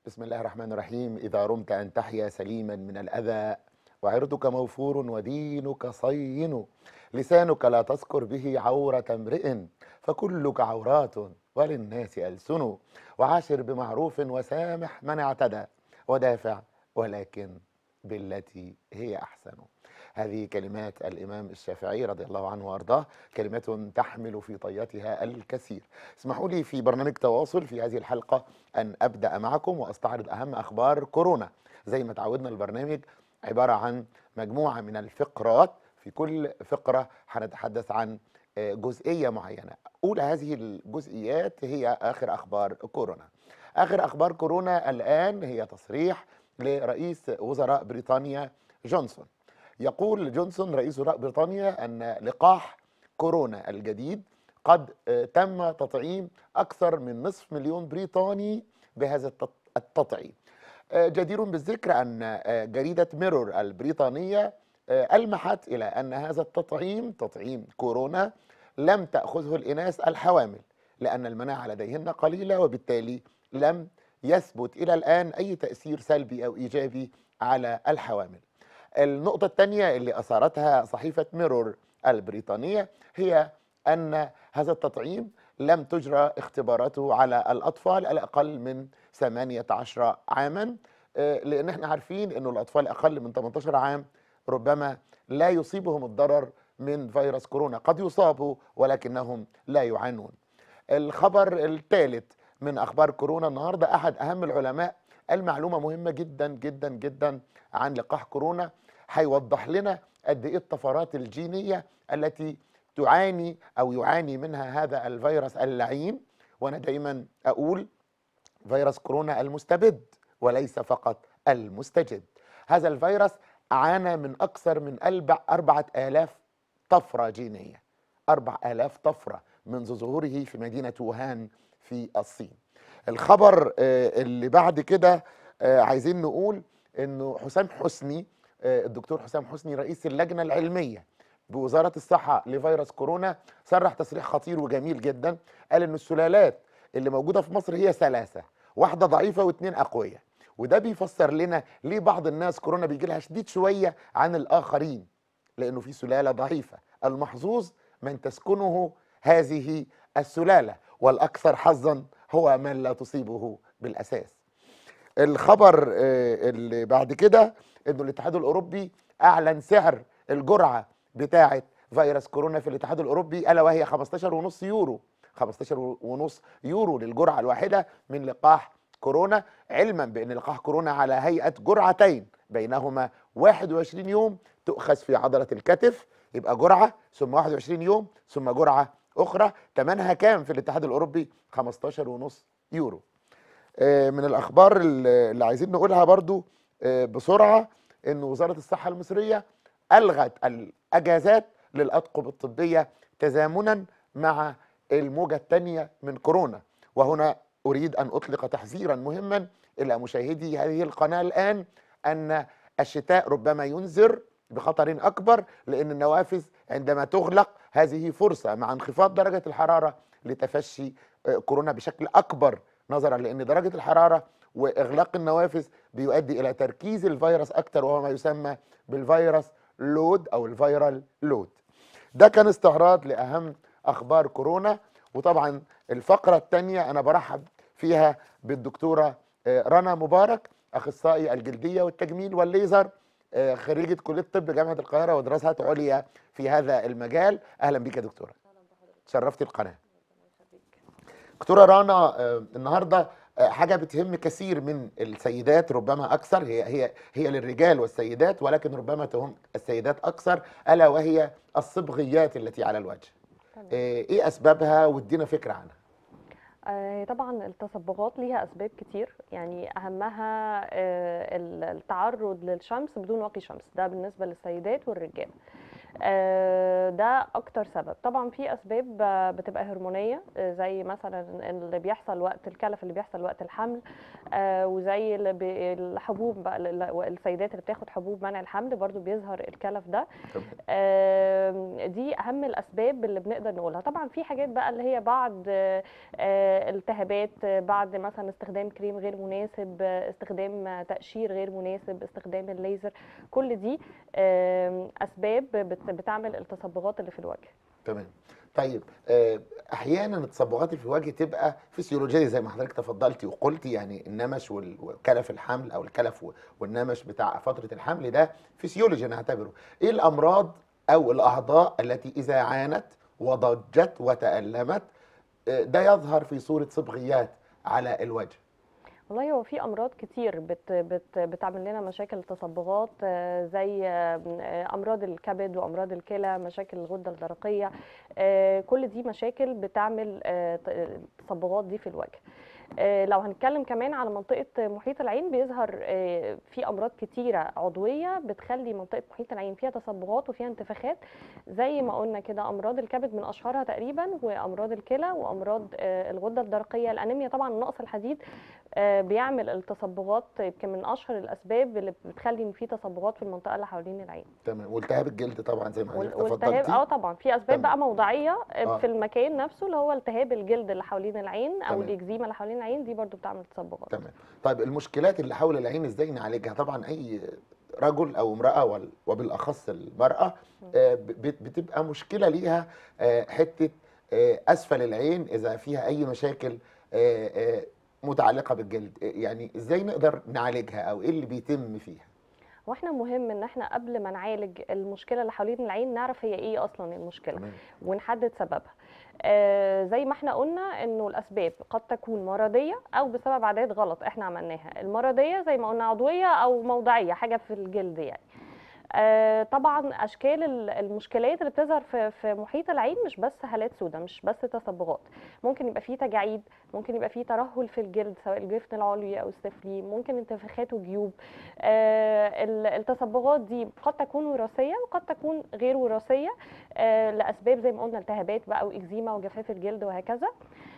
بسم الله الرحمن الرحيم إذا رمت أن تحيا سليما من الأذى وعرضك موفور ودينك صين لسانك لا تذكر به عورة امرئ فكلك عورات وللناس ألسن وعاشر بمعروف وسامح من اعتدى ودافع ولكن بالتي هي أحسن هذه كلمات الإمام الشافعي رضي الله عنه وأرضاه كلمة تحمل في طياتها الكثير اسمحوا لي في برنامج تواصل في هذه الحلقة أن أبدأ معكم وأستعرض أهم أخبار كورونا زي ما تعودنا البرنامج عبارة عن مجموعة من الفقرات في كل فقرة هنتحدث عن جزئية معينة أولى هذه الجزئيات هي آخر أخبار كورونا آخر أخبار كورونا الآن هي تصريح لرئيس وزراء بريطانيا جونسون يقول جونسون رئيس وزراء بريطانيا أن لقاح كورونا الجديد قد تم تطعيم أكثر من نصف مليون بريطاني بهذا التطعيم جدير بالذكر أن جريدة ميرور البريطانية ألمحت إلى أن هذا التطعيم تطعيم كورونا لم تأخذه الإناث الحوامل لأن المناعة لديهن قليلة وبالتالي لم يثبت إلى الآن أي تأثير سلبي أو إيجابي على الحوامل النقطة الثانية اللي أثارتها صحيفة ميرور البريطانية هي أن هذا التطعيم لم تجرى اختباراته على الأطفال الأقل من 18 عاما لأن احنا عارفين أنه الأطفال أقل من 18 عام ربما لا يصيبهم الضرر من فيروس كورونا قد يصابوا ولكنهم لا يعانون الخبر الثالث من أخبار كورونا النهاردة أحد أهم العلماء المعلومة مهمة جدا جدا جدا عن لقاح كورونا هيوضح لنا قد ايه الطفرات الجينيه التي تعاني او يعاني منها هذا الفيروس اللعين وانا دايما اقول فيروس كورونا المستبد وليس فقط المستجد هذا الفيروس عانى من اكثر من أربعة آلاف طفرة جينية أربع آلاف طفرة منذ ظهوره في مدينة ووهان في الصين الخبر اللي بعد كده عايزين نقول انه حسام حسني الدكتور حسام حسني رئيس اللجنه العلميه بوزاره الصحه لفيروس كورونا صرح تصريح خطير وجميل جدا قال ان السلالات اللي موجوده في مصر هي ثلاثه واحده ضعيفه واثنين اقوياء وده بيفسر لنا ليه بعض الناس كورونا بيجي لها شديد شويه عن الاخرين لانه في سلاله ضعيفه المحظوظ من تسكنه هذه السلاله والاكثر حظا هو من لا تصيبه بالاساس الخبر اللي بعد كده انه الاتحاد الاوروبي اعلن سعر الجرعه بتاعه فيروس كورونا في الاتحاد الاوروبي الا وهي 15.5 يورو 15.5 يورو للجرعه الواحده من لقاح كورونا علما بان لقاح كورونا على هيئه جرعتين بينهما 21 يوم تؤخذ في عضله الكتف يبقى جرعه ثم 21 يوم ثم جرعه اخرى ثمنها كام في الاتحاد الاوروبي 15.5 يورو من الاخبار اللي عايزين نقولها برضو بسرعه ان وزاره الصحه المصريه الغت الاجازات للاطقم الطبيه تزامنا مع الموجه الثانيه من كورونا وهنا اريد ان اطلق تحذيرا مهما الى مشاهدي هذه القناه الان ان الشتاء ربما ينذر بخطر اكبر لان النوافذ عندما تغلق هذه فرصه مع انخفاض درجه الحراره لتفشي كورونا بشكل اكبر نظرا لان درجه الحراره واغلاق النوافذ بيؤدي الى تركيز الفيروس اكثر وهو ما يسمى بالفيروس لود او الفيرال لود ده كان استعراض لاهم اخبار كورونا وطبعا الفقره الثانيه انا برحب فيها بالدكتوره رنا مبارك اخصائي الجلديه والتجميل والليزر خريجه كليه الطب جامعه القاهره ودراسات عليا في هذا المجال اهلا بك يا دكتوره شرفتي القناه دكتوره رنا النهارده حاجه بتهم كثير من السيدات ربما اكثر هي هي هي للرجال والسيدات ولكن ربما تهم السيدات اكثر الا وهي الصبغيات التي على الوجه ايه اسبابها وادينا فكره عنها طبعا التصبغات ليها اسباب كتير يعني اهمها التعرض للشمس بدون واقي شمس ده بالنسبه للسيدات والرجال آه، ده اكتر سبب طبعا في اسباب آه، بتبقى هرمونيه آه، زي مثلا اللي بيحصل وقت الكلف اللي بيحصل وقت الحمل آه، وزي اللي بي- الحبوب بقى ال- السيدات اللي بتاخد حبوب منع الحمل برضو بيظهر الكلف ده تمام آم، دي اهم الاسباب اللي بنقدر نقولها طبعا في حاجات بقى اللي هي بعد آه، آه، التهابات آه، بعد مثلا استخدام كريم غير مناسب آه، استخدام آه، تقشير غير مناسب استخدام الليزر كل دي آم، اسباب بت- بتعمل التصبغات اللي في الوجه تمام طيب آه، احيانا التصبغات اللي في الوجه تبقى فسيولوجيه زي ما حضرتك تفضلتي وقلتي يعني النمش وال- وكلف الحمل او الكلف و- والنمش بتاع فتره الحمل ده فسيولوجي نعتبره ايه الامراض او الاعضاء التي اذا عانت وضجت وتالمت آه، ده يظهر في صوره صبغيات على الوجه والله هو في امراض كتير بت بت بتعمل لنا مشاكل تصبغات آه، زي آه، آه، امراض الكبد وامراض الكلى مشاكل الغده الدرقيه آه، كل دي مشاكل بتعمل آه، ت- التصبغات دي في الوجه آه، لو هنتكلم كمان على منطقه محيط العين بيظهر آه، في امراض كتيره عضويه بتخلي منطقه محيط العين فيها تصبغات وفيها انتفاخات زي ما قلنا كده امراض الكبد من اشهرها تقريبا وامراض الكلى وامراض آه، الغده الدرقيه الانيميا طبعا نقص الحديد آه، بيعمل التصبغات يمكن من اشهر الاسباب اللي بتخلي ان في تصبغات في المنطقه اللي حوالين العين تمام والتهاب الجلد طبعا زي ما وال- حضرتك والتهاب اه تفضلتي طبعا في اسباب تمام. بقى موضعيه آه، آه. في المكان نفسه اللي هو التهاب الجلد اللي حوالين العين او تمام. الاكزيما اللي حوالين العين دي برضو بتعمل تصبغات تمام طيب المشكلات اللي حول العين ازاي نعالجها طبعا اي رجل او امراه وال- وبالاخص المراه آه، بت- بتبقى مشكله ليها آه، حته آه، اسفل العين اذا فيها اي مشاكل آه، آه، متعلقه بالجلد آه، يعني ازاي نقدر نعالجها او ايه اللي بيتم فيها واحنا مهم ان احنا قبل ما نعالج المشكله اللي حوالين العين نعرف هي ايه اصلا المشكله تمام ونحدد سببها آه زي ما احنا قلنا انه الاسباب قد تكون مرضيه او بسبب عادات غلط احنا عملناها المرضيه زي ما قلنا عضويه او موضعيه حاجه في الجلد يعني آه طبعا اشكال ال- المشكلات اللي بتظهر في في محيط العين مش بس هالات سوداء مش بس تصبغات ممكن يبقى فيه تجاعيد ممكن يبقى فيه ترهل في الجلد سواء الجفن العلوي او السفلي ممكن انتفاخات وجيوب آه ال- التصبغات دي قد تكون وراثيه وقد تكون غير وراثيه آه لاسباب زي ما قلنا التهابات بقى واكزيما وجفاف الجلد وهكذا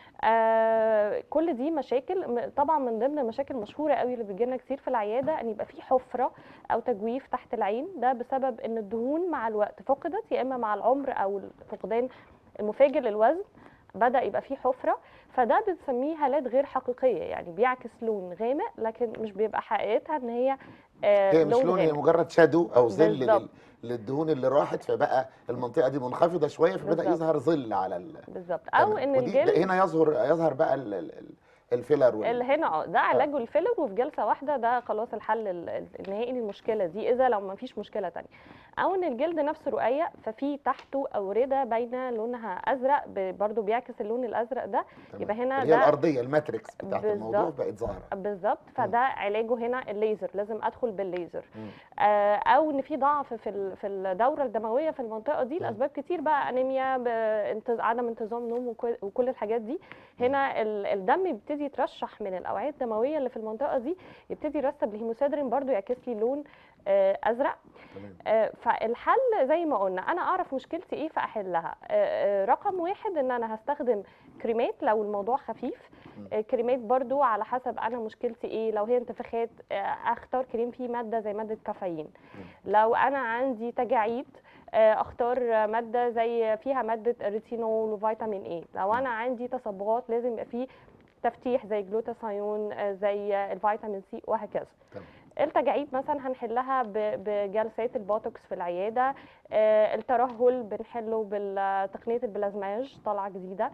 آه كل دي مشاكل م- طبعا من ضمن المشاكل المشهوره قوي اللي بتجيلنا كتير في العياده ان يبقى في حفره او تجويف تحت العين ده بسبب ان الدهون مع الوقت فقدت يا اما مع العمر او الفقدان المفاجئ للوزن بدا يبقى فيه حفره فده بنسميه هالات غير حقيقيه يعني بيعكس لون غامق لكن مش بيبقى حقيقتها ان هي آه هي مش لون هي غامق. مجرد شادو او ظل بالظبط. لل- للدهون اللي راحت فبقى المنطقه دي منخفضه شويه فبدا بالظبط. يظهر ظل على ال... بالظبط او تمام. ان ودي الجلد هنا يظهر يظهر بقى ال- ال- ال- الفيلر وال... اللي هنا اه ده علاجه الفيلر وفي جلسه واحده ده خلاص الحل ال- ال- النهائي للمشكله دي اذا لو ما فيش مشكله تانية او ان الجلد نفسه رقيق ففي تحته اورده باينه لونها ازرق ب- برضو بيعكس اللون الازرق ده تمام. يبقى هنا اللي هي ده الارضيه الماتريكس بتاعت الموضوع بالظبط. بقت ظاهره بالظبط فده علاجه هنا الليزر لازم ادخل بالليزر مم. آه، او ان في ضعف في ال- في الدوره الدمويه في المنطقه دي مم. لاسباب كتير بقى انيميا بانت- عدم انتظام نوم وكل- وكل الحاجات دي هنا ال- الدم بيبتدي يترشح من الاوعيه الدمويه اللي في المنطقه دي يبتدي يرسب الهيموسيدرين برضو يعكس لي لون آه، ازرق تمام آه، فالحل زي ما قلنا انا اعرف مشكلتي ايه فاحلها آه، آه، رقم واحد ان انا هستخدم كريمات لو الموضوع خفيف مم. آه، كريمات برضو على حسب انا مشكلتي ايه لو هي انتفاخات آه، اختار كريم فيه ماده زي ماده كافيين لو انا عندي تجاعيد آه، اختار ماده زي فيها ماده ريتينول وفيتامين اي لو انا عندي تصبغات لازم يبقى فيه تفتيح زي جلوتاثيون آه، زي الفيتامين سي وهكذا تمام. التجاعيد مثلا هنحلها ب- بجلسات البوتوكس في العياده آه، الترهل بنحله بتقنيه البلازماج طالعه جديده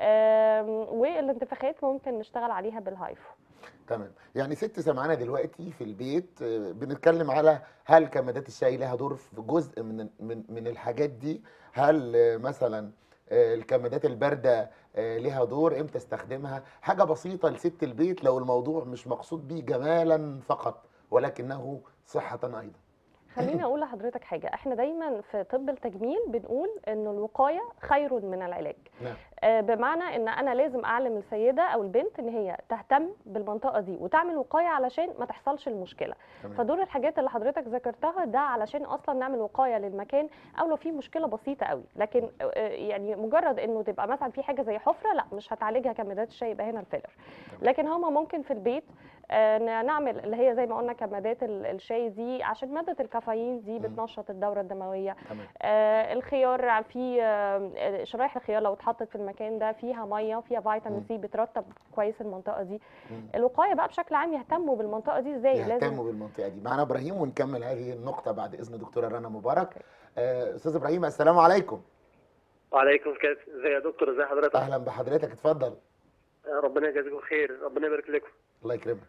آم، والانتفاخات ممكن نشتغل عليها بالهايفو تمام يعني ست سمعانه دلوقتي في البيت آه، بنتكلم على هل كمادات الشاي لها دور في جزء من من من الحاجات دي هل آه، مثلا آه، الكمادات البارده آه، لها دور امتى استخدمها حاجه بسيطه لست البيت لو الموضوع مش مقصود بيه جمالا فقط ولكنه صحه ايضا خليني اقول لحضرتك حاجه احنا دايما في طب التجميل بنقول انه الوقايه خير من العلاج نعم آه، بمعنى ان انا لازم اعلم السيده او البنت ان هي تهتم بالمنطقه دي وتعمل وقايه علشان ما تحصلش المشكله تمام. فدول الحاجات اللي حضرتك ذكرتها ده علشان اصلا نعمل وقايه للمكان او لو في مشكله بسيطه قوي لكن آه، يعني مجرد انه تبقى مثلا في حاجه زي حفره لا مش هتعالجها كمادات الشاي يبقى هنا الفيلر لكن هما ممكن في البيت آه، ن- نعمل اللي هي زي ما قلنا كمادات ال- الشاي دي عشان ماده الكافيين دي مم. بتنشط الدوره الدمويه تمام آه، الخيار في آه، شرايح الخيار لو اتحطت في المكان ده فيها ميه فيها فيتامين مم. سي بترطب كويس المنطقه دي مم. الوقايه بقى بشكل عام يهتموا بالمنطقه دي ازاي لازم يهتموا بالمنطقه دي معانا ابراهيم ونكمل هذه النقطه بعد اذن دكتوره رنا مبارك آه، استاذ ابراهيم السلام عليكم وعليكم السلام ازي يا دكتور ازي حضرتك اهلا بحضرتك اتفضل ربنا يجازيكم خير ربنا يبارك لكم الله يكرمك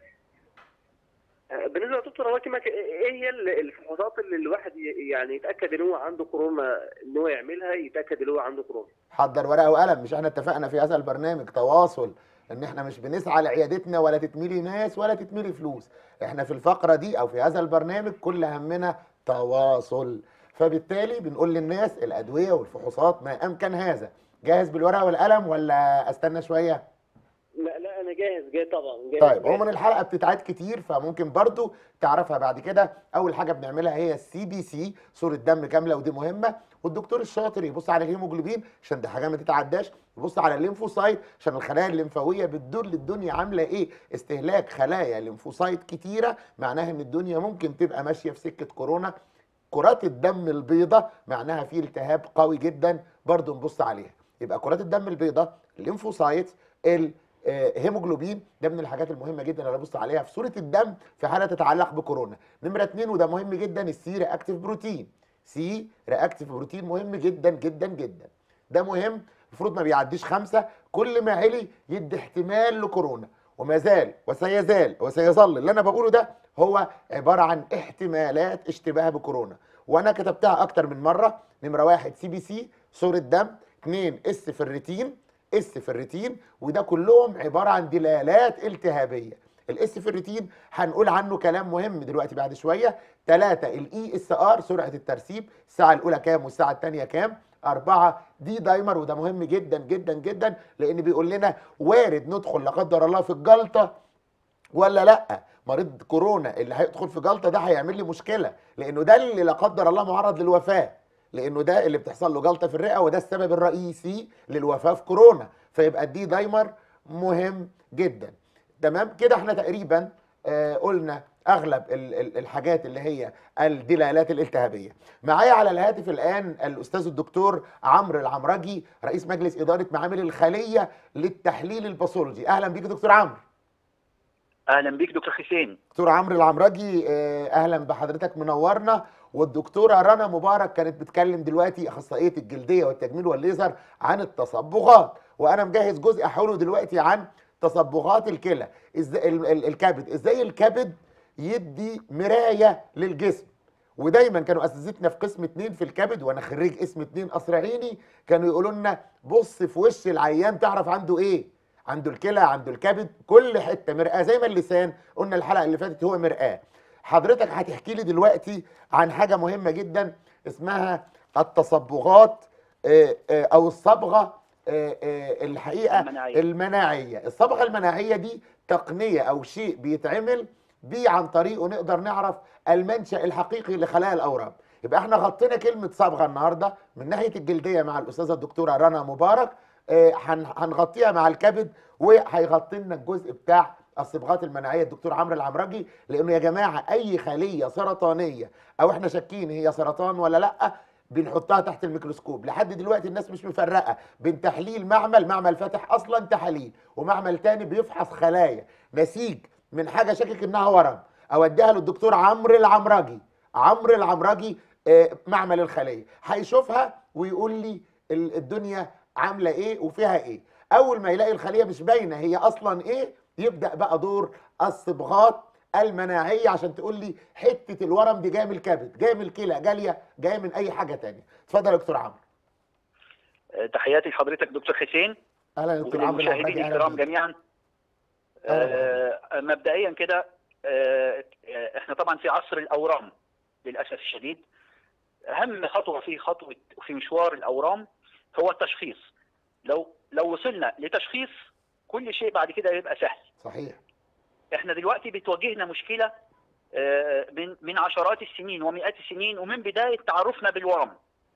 آه، بالنسبه يا دكتور الله يكرمك ايه هي ال- الفحوصات اللي الواحد ي- يعني يتاكد ان هو عنده كورونا ان هو يعملها يتاكد ان هو عنده كورونا حضر ورقه وقلم مش احنا اتفقنا في هذا البرنامج تواصل ان احنا مش بنسعى لعيادتنا ولا تتميلي ناس ولا تتميلي فلوس احنا في الفقره دي او في هذا البرنامج كل همنا تواصل فبالتالي بنقول للناس الادويه والفحوصات ما امكن هذا جاهز بالورقه والقلم ولا استنى شويه لا لا انا جاهز جاهز طبعا جاهز طيب عموما الحلقه بتتعاد كتير فممكن برضو تعرفها بعد كده اول حاجه بنعملها هي السي بي سي صوره دم كامله ودي مهمه والدكتور الشاطر يبص على الهيموجلوبين عشان دي حاجه ما تتعداش يبص على الليمفوسايت عشان الخلايا الليمفاويه بتدل الدنيا عامله ايه استهلاك خلايا ليمفوسايت كتيره معناها ان الدنيا ممكن تبقى ماشيه في سكه كورونا كرات الدم البيضاء معناها في التهاب قوي جدا برضو نبص عليها يبقى كرات الدم البيضاء الليمفوسايت الهيموجلوبين ده من الحاجات المهمه جدا اللي ابص عليها في صوره الدم في حاله تتعلق بكورونا نمره اتنين وده مهم جدا السي رياكتيف بروتين سي رياكتيف بروتين مهم جدا جدا جدا ده مهم المفروض ما بيعديش خمسة كل ما علي يدي احتمال لكورونا وما زال وسيزال وسيظل اللي انا بقوله ده هو عباره عن احتمالات اشتباه بكورونا وانا كتبتها اكتر من مره نمره واحد سي بي سي صوره دم اثنين اس في الريتين اس في الريتين وده كلهم عباره عن دلالات التهابيه الاس في الريتين هنقول عنه كلام مهم دلوقتي بعد شويه ثلاثة الاي اس ار سرعه الترسيب الساعه الاولى كام والساعه الثانيه كام أربعة دي دايمر وده مهم جدا جدا جدا لأن بيقول لنا وارد ندخل لا قدر الله في الجلطة ولا لا مريض كورونا اللي هيدخل في جلطه ده هيعمل لي مشكله لانه ده اللي لا قدر الله معرض للوفاه لانه ده اللي بتحصل له جلطه في الرئه وده السبب الرئيسي للوفاه في كورونا فيبقى الدي دايمر مهم جدا تمام كده احنا تقريبا آه قلنا اغلب ال- ال- الحاجات اللي هي الدلالات الالتهابيه معايا على الهاتف الان الاستاذ الدكتور عمرو العمرجي رئيس مجلس اداره معامل الخليه للتحليل الباثولوجي اهلا بيك يا دكتور عمرو اهلا بيك دكتور حسين دكتور عمرو العمرجي آه، اهلا بحضرتك منورنا والدكتوره رنا مبارك كانت بتكلم دلوقتي اخصائيه الجلديه والتجميل والليزر عن التصبغات وانا مجهز جزء احوله دلوقتي عن تصبغات الكلى ازاي ال- ال- الكبد ازاي الكبد يدي مرايه للجسم ودايما كانوا اساتذتنا في قسم اتنين في الكبد وانا خريج اسم اتنين قصر عيني كانوا يقولوا لنا بص في وش العيان تعرف عنده ايه عنده الكلى عنده الكبد كل حته مرآه زي ما اللسان قلنا الحلقه اللي فاتت هو مرآه حضرتك هتحكي لي دلوقتي عن حاجه مهمه جدا اسمها التصبغات آه، آه، او الصبغه آه، آه، الحقيقه المناعية. المناعيه الصبغه المناعيه دي تقنيه او شيء بيتعمل بيه عن طريقه نقدر نعرف المنشا الحقيقي لخلايا الاورام يبقى احنا غطينا كلمه صبغه النهارده من ناحيه الجلديه مع الاستاذه الدكتوره رنا مبارك آه، هن- هنغطيها مع الكبد وهيغطي لنا الجزء بتاع الصبغات المناعيه الدكتور عمرو العمرجي لانه يا جماعه اي خليه سرطانيه او احنا شاكين هي سرطان ولا لا بنحطها تحت الميكروسكوب لحد دلوقتي الناس مش مفرقه بين تحليل معمل معمل فاتح اصلا تحاليل ومعمل تاني بيفحص خلايا نسيج من حاجه شاكك انها ورم اوديها للدكتور عمرو العمرجي عمرو العمرجي آه، معمل الخليه هيشوفها ويقول لي ال- الدنيا عامله ايه وفيها ايه اول ما يلاقي الخليه مش باينه هي اصلا ايه يبدا بقى دور الصبغات المناعيه عشان تقول لي حته الورم دي جايه من الكبد جايه من الكلى جاليه جايه من اي حاجه تانية اتفضل يا دكتور عمرو آه، تحياتي لحضرتك دكتور حسين اهلا يا دكتور عمرو وللمشاهدين العمرجي، أهلاً الكرام بيك. جميعا أهلاً آه، مبدئيا كده آه، آه، احنا طبعا في عصر الاورام للاسف الشديد اهم خطوه في خطوه في مشوار الاورام هو التشخيص لو لو وصلنا لتشخيص كل شيء بعد كده يبقى سهل صحيح احنا دلوقتي بتواجهنا مشكله آه، من من عشرات السنين ومئات السنين ومن بدايه تعرفنا بالورم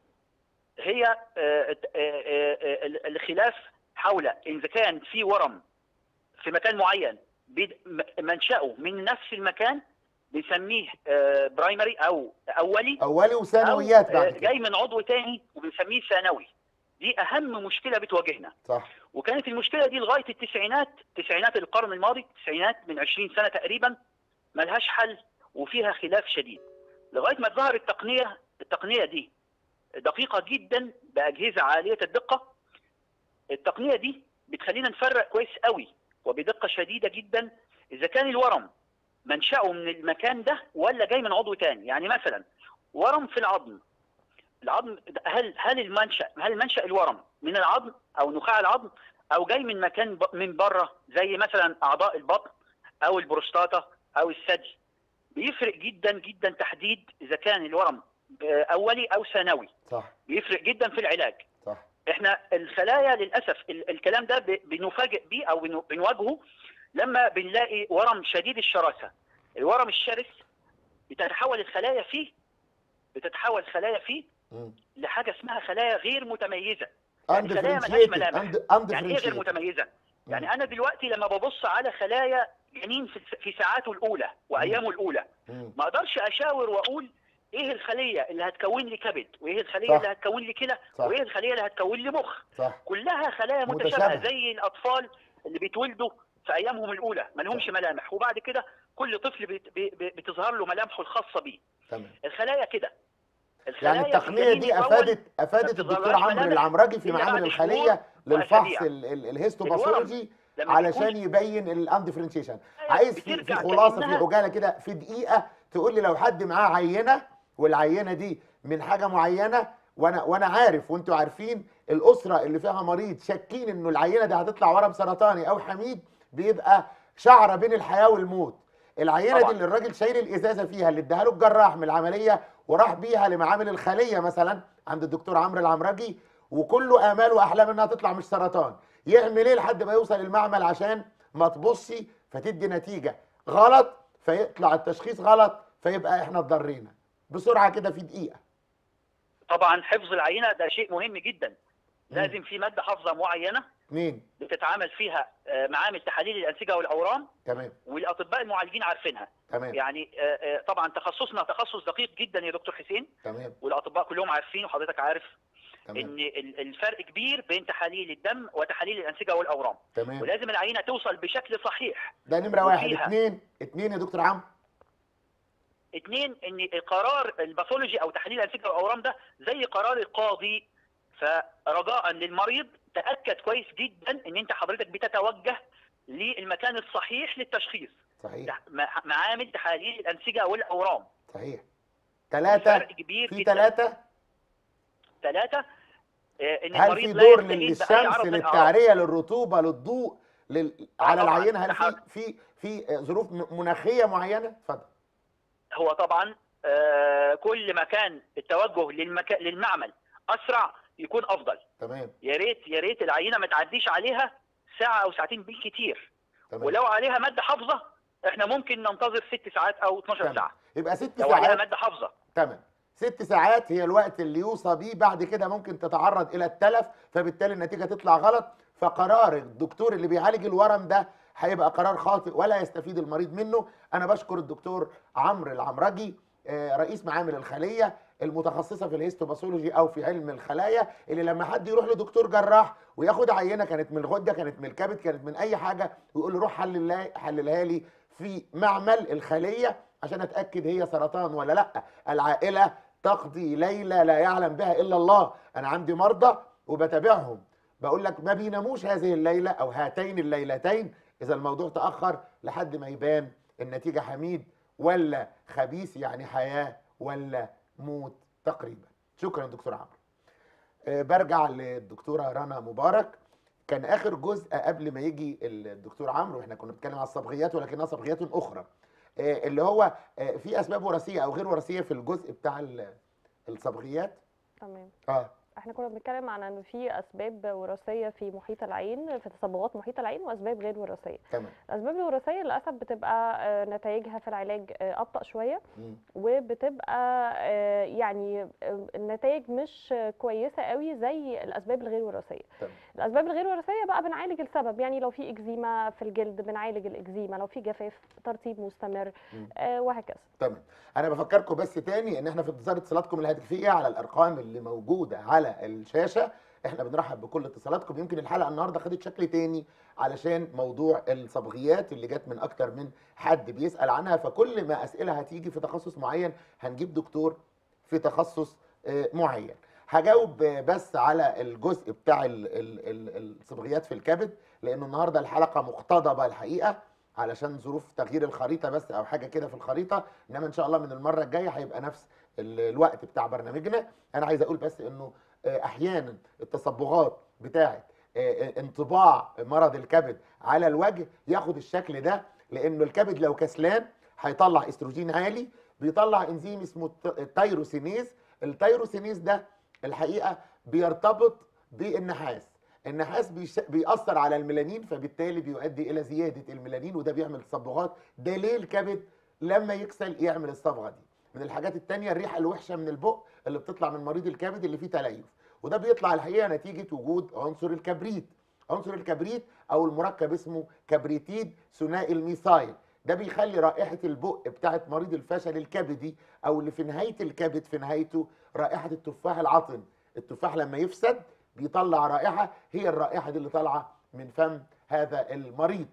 هي آه، آه، آه، آه، الخلاف حول اذا كان في ورم في مكان معين بد- م- منشأه من نفس المكان بنسميه برايمري او اولي اولي وثانويات أو، آه، بعد كده جاي من عضو تاني وبنسميه ثانوي دي اهم مشكله بتواجهنا صح وكانت المشكله دي لغايه التسعينات تسعينات القرن الماضي التسعينات من 20 سنه تقريبا ملهاش حل وفيها خلاف شديد لغايه ما ظهر التقنيه التقنيه دي دقيقه جدا باجهزه عاليه الدقه التقنيه دي بتخلينا نفرق كويس قوي وبدقه شديده جدا اذا كان الورم منشأه من المكان ده ولا جاي من عضو تاني يعني مثلا ورم في العظم العظم هل هل المنشأ هل منشأ الورم من العظم او نخاع العظم او جاي من مكان ب- من بره زي مثلا اعضاء البطن او البروستاتا او الثدي بيفرق جدا جدا تحديد اذا كان الورم آه، اولي او ثانوي صح بيفرق جدا في العلاج صح احنا الخلايا للاسف ال- الكلام ده ب- بنفاجئ بيه او بن- بنواجهه لما بنلاقي ورم شديد الشراسه الورم الشرس بتتحول الخلايا فيه بتتحول الخلايا فيه مم. لحاجه اسمها خلايا غير متميزه يعني خلايا ملهاش undifferentiated ملامح. und- يعني ايه غير undifferentiated متميزه مم. يعني انا دلوقتي لما ببص على خلايا جنين في في ساعاته الاولى وايامه الاولى مم. ما اقدرش اشاور واقول ايه الخليه اللي هتكون لي كبد وايه الخليه صح. اللي هتكون لي كلى صح. وايه الخليه اللي هتكون لي مخ صح كلها خلايا متشابهة. متشابهه زي الاطفال اللي بيتولدوا في ايامهم الاولى ما لهمش ملامح وبعد كده كل طفل بت- بي- بي- بتظهر له ملامحه الخاصه بيه تمام الخلايا كده يعني الخلايا في التقنيه الجنين دي الأول افادت افادت ما الدكتور بتظهرهاش عمرو ملامح العمرجي في إلا معامل بعد الخليه شهور للفحص وأسابيع. ال- ال- الهيستوباثولوجي لما علشان بيكون يبين الاندفرنشيشن عايز في, في بترجع خلاصه في كأنها- عجاله كده في دقيقه تقول لي لو حد معاه عينه والعينه دي من حاجه معينه وانا وانا عارف وانتوا عارفين الاسره اللي فيها مريض شاكين انه العينه دي هتطلع ورم سرطاني او حميد بيبقى شعره بين الحياه والموت العينه طبعاً. دي اللي الراجل شايل الازازه فيها اللي اداها له الجراح من العمليه وراح بيها لمعامل الخليه مثلا عند الدكتور عمرو العمرجي وكله امال واحلام انها تطلع مش سرطان يعمل ايه لحد ما يوصل المعمل عشان ما تبصي فتدي نتيجه غلط فيطلع التشخيص غلط فيبقى احنا اتضرينا بسرعه كده في دقيقه طبعا حفظ العينه ده شيء مهم جدا مم. لازم في ماده حافظه معينه اتنين بتتعامل فيها آه، معامل تحاليل الانسجه والاورام تمام والاطباء المعالجين عارفينها تمام يعني آه، آه، طبعا تخصصنا تخصص دقيق جدا يا دكتور حسين تمام والاطباء كلهم عارفين وحضرتك عارف تمام ان ال- الفرق كبير بين تحاليل الدم وتحاليل الانسجه والاورام تمام ولازم العينه توصل بشكل صحيح ده نمره واحد وفيها- اتنين اتنين يا دكتور عمرو اثنين ان القرار الباثولوجي او تحليل الانسجه والاورام ده زي قرار القاضي فرجاء للمريض تاكد كويس جدا ان انت حضرتك بتتوجه للمكان الصحيح للتشخيص صحيح تح- مع- معامل تحاليل الانسجه والاورام صحيح ثلاثة فرق كبير في جدا ثلاثة ثلاثه آه، ان هل المريض في لا دور يستجيب بأي للشمس عرض من الأعراض. للتعرية للرطوبة للضوء لل... على طبعاً. العينة هل في حاضر. في في ظروف م- مناخية معينة؟ اتفضل هو طبعا آه، كل ما كان التوجه للمكان للمعمل اسرع يكون افضل تمام يا ريت يا ريت العينه ما تعديش عليها ساعه او ساعتين بالكتير تمام ولو عليها ماده حافظه احنا ممكن ننتظر ست ساعات او 12 تمام. ساعه يبقى ست لو عليها ساعات ماده حافظه تمام ست ساعات هي الوقت اللي يوصى بيه بعد كده ممكن تتعرض الى التلف فبالتالي النتيجه تطلع غلط فقرار الدكتور اللي بيعالج الورم ده هيبقى قرار خاطئ ولا يستفيد المريض منه انا بشكر الدكتور عمرو العمرجي آه، رئيس معامل الخليه المتخصصه في الهيستوباثولوجي او في علم الخلايا اللي لما حد يروح لدكتور جراح وياخد عينه كانت من الغده كانت من الكبد كانت من اي حاجه ويقول له روح حللها حللها لي في معمل الخليه عشان اتاكد هي سرطان ولا لا العائله تقضي ليله لا يعلم بها الا الله انا عندي مرضى وبتابعهم بقول لك ما بيناموش هذه الليله او هاتين الليلتين اذا الموضوع تاخر لحد ما يبان النتيجه حميد ولا خبيث يعني حياه ولا موت تقريبا شكرا دكتور عمرو آه، برجع للدكتوره رنا مبارك كان اخر جزء قبل ما يجي الدكتور عمرو احنا كنا بنتكلم على الصبغيات ولكنها صبغيات اخرى آه، اللي هو آه، في اسباب وراثيه او غير وراثيه في الجزء بتاع ال- الصبغيات تمام اه احنا كنا بنتكلم عن ان في اسباب وراثيه في محيط العين في تصبغات محيط العين واسباب غير وراثيه تمام الاسباب الوراثيه للاسف بتبقى آه، نتائجها في العلاج آه، ابطا شويه مم. وبتبقى آه، يعني آه، النتائج مش آه، كويسه قوي زي الاسباب الغير وراثيه تمام. الاسباب الغير وراثيه بقى بنعالج السبب يعني لو في اكزيما في الجلد بنعالج الاكزيما لو في جفاف ترطيب مستمر مم. آه، وهكذا تمام انا بفكركم بس تاني ان احنا في انتظار اتصالاتكم الهاتفيه على الارقام اللي موجوده على الشاشه احنا بنرحب بكل اتصالاتكم يمكن الحلقه النهارده خدت شكل تاني علشان موضوع الصبغيات اللي جت من اكتر من حد بيسال عنها فكل ما اسئله هتيجي في تخصص معين هنجيب دكتور في تخصص آه، معين هجاوب آه، بس على الجزء بتاع ال- ال- ال- الصبغيات في الكبد لانه النهارده الحلقه مقتضبه الحقيقه علشان ظروف تغيير الخريطه بس او حاجه كده في الخريطه انما ان شاء الله من المره الجايه هيبقى نفس ال- الوقت بتاع برنامجنا انا عايز اقول بس انه آه، احيانا التصبغات بتاعه آه، آه، انطباع مرض الكبد على الوجه ياخد الشكل ده لانه الكبد لو كسلان هيطلع استروجين عالي بيطلع انزيم اسمه الت- التيروسينيز التيروسينيز ده الحقيقه بيرتبط بالنحاس النحاس بيش... بيأثر على الميلانين فبالتالي بيؤدي الى زياده الميلانين وده بيعمل تصبغات ده ليه الكبد لما يكسل يعمل الصبغه دي من الحاجات التانية الريحه الوحشه من البق اللي بتطلع من مريض الكبد اللي فيه تليف وده بيطلع الحقيقه نتيجه وجود عنصر الكبريت عنصر الكبريت او المركب اسمه كبريتيد ثنائي الميثايل ده بيخلي رائحه البق بتاعت مريض الفشل الكبدي او اللي في نهايه الكبد في نهايته رائحه التفاح العطن التفاح لما يفسد بيطلع رائحه هي الرائحه دي اللي طالعه من فم هذا المريض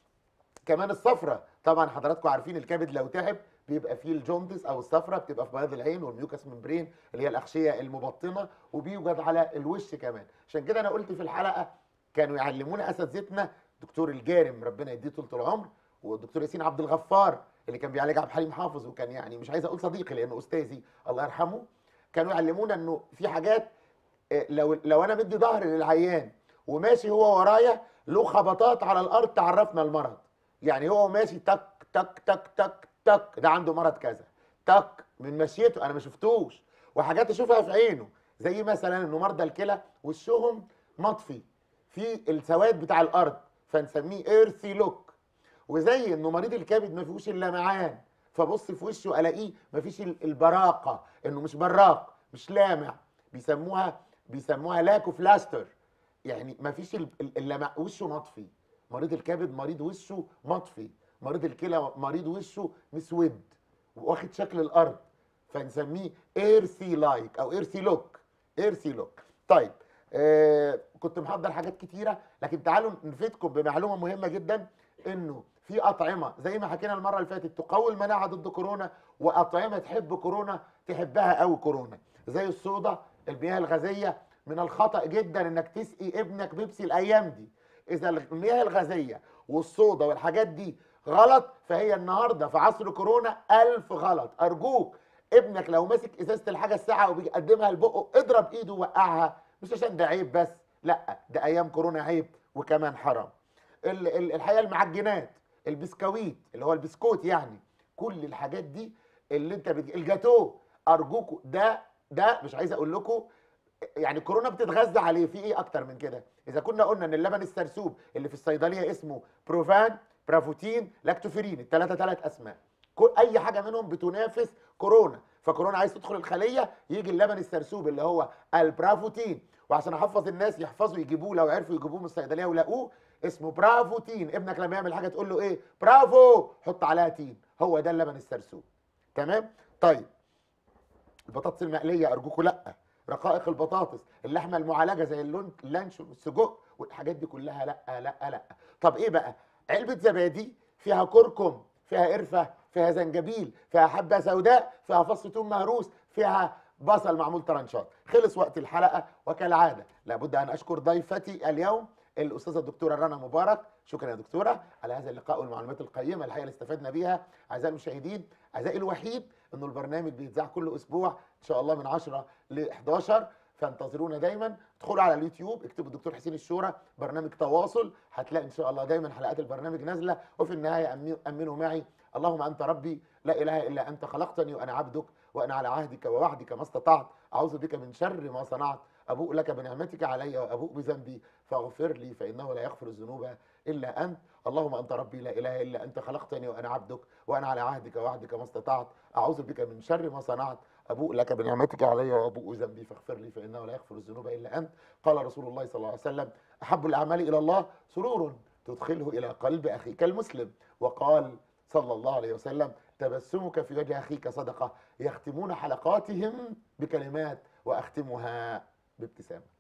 كمان الصفرة طبعا حضراتكم عارفين الكبد لو تعب بيبقى فيه الجوندس او الصفرة بتبقى في بياض العين والميوكس ممبرين اللي هي الاغشيه المبطنه وبيوجد على الوش كمان عشان كده انا قلت في الحلقه كانوا يعلمونا اساتذتنا دكتور الجارم ربنا يديه طول العمر والدكتور ياسين عبد الغفار اللي كان بيعالج عبد الحليم حافظ وكان يعني مش عايز اقول صديقي لانه استاذي الله يرحمه كانوا يعلمونا انه في حاجات آه، لو لو انا مدي ظهر للعيان وماشي هو ورايا له خبطات على الارض تعرفنا المرض يعني هو ماشي تك تك تك تك تك ده عنده مرض كذا تك من مشيته انا ما شفتوش وحاجات اشوفها في عينه زي مثلا انه مرضى الكلى وشهم مطفي في السواد بتاع الارض فنسميه ايرثي لوك وزي انه مريض الكبد ما فيهوش اللمعان فبص في وشه الاقيه ما فيش ال- البراقه انه مش براق مش لامع بيسموها بيسموها لاكو فلاستر يعني ما فيش ال- ال- اللمع وشه مطفي مريض الكبد مريض وشه مطفي مريض الكلى مريض وشه مسود واخد شكل الارض فنسميه ايرثي لايك او ايرثي لوك ايرثي لوك طيب آه كنت محضر حاجات كتيره لكن تعالوا نفيدكم بمعلومه مهمه جدا انه في اطعمه زي ما حكينا المره اللي فاتت تقوي المناعه ضد كورونا واطعمه تحب كورونا تحبها قوي كورونا زي الصودا المياه الغازيه من الخطا جدا انك تسقي ابنك بيبسي الايام دي اذا المياه الغازيه والصودا والحاجات دي غلط فهي النهارده في عصر كورونا ألف غلط ارجوك ابنك لو ماسك ازازه الحاجه الساعه وبيقدمها لبقه اضرب ايده ووقعها مش عشان ده عيب بس لا ده ايام كورونا عيب وكمان حرام ال- ال- الحقيقه المعجنات البسكويت اللي هو البسكوت يعني كل الحاجات دي اللي انت بت... الجاتو ارجوكوا ده ده مش عايز اقول لكم يعني كورونا بتتغذى عليه في ايه اكتر من كده اذا كنا قلنا ان اللبن السرسوب اللي في الصيدليه اسمه بروفان برافوتين لاكتوفيرين الثلاثه ثلاث اسماء كل اي حاجه منهم بتنافس كورونا فكورونا عايز تدخل الخليه يجي اللبن السرسوب اللي هو البرافوتين وعشان احفظ الناس يحفظوا يجيبوه لو عرفوا يجيبوه من الصيدليه ولاقوه اسمه برافوتين ابنك لما يعمل حاجه تقول له ايه برافو حط عليها تين هو ده اللبن السرسوب تمام طيب البطاطس المقليه ارجوكوا لا رقائق البطاطس اللحمه المعالجه زي اللون اللانشون والسجق والحاجات دي كلها لا لا لا طب ايه بقى علبه زبادي فيها كركم فيها قرفه فيها زنجبيل فيها حبه سوداء فيها فص ثوم مهروس فيها بصل معمول طرنشات خلص وقت الحلقه وكالعاده لابد ان اشكر ضيفتي اليوم الاستاذه الدكتوره رنا مبارك شكرا يا دكتوره على هذا اللقاء والمعلومات القيمه الحقيقه اللي استفدنا بيها اعزائي المشاهدين اعزائي الوحيد انه البرنامج بيتذاع كل اسبوع ان شاء الله من 10 ل 11 فانتظرونا دايما ادخلوا على اليوتيوب اكتبوا الدكتور حسين الشورى برنامج تواصل هتلاقي ان شاء الله دايما حلقات البرنامج نازله وفي النهايه أمي- امنوا معي اللهم انت ربي لا اله الا انت خلقتني وانا عبدك وانا على عهدك ووعدك ما استطعت اعوذ بك من شر ما صنعت ابوء لك بنعمتك علي وابوء بذنبي فاغفر لي فانه لا يغفر الذنوب الا انت اللهم انت ربي لا اله الا انت خلقتني وانا عبدك وانا على عهدك ووعدك ما استطعت اعوذ بك من شر ما صنعت ابوء لك بنعمتك علي وابوء ذنبي فاغفر لي فانه لا يغفر الذنوب الا انت قال رسول الله صلى الله عليه وسلم احب الاعمال الى الله سرور تدخله الى قلب اخيك المسلم وقال صلى الله عليه وسلم تبسمك في وجه اخيك صدقه يختمون حلقاتهم بكلمات واختمها بابتسامه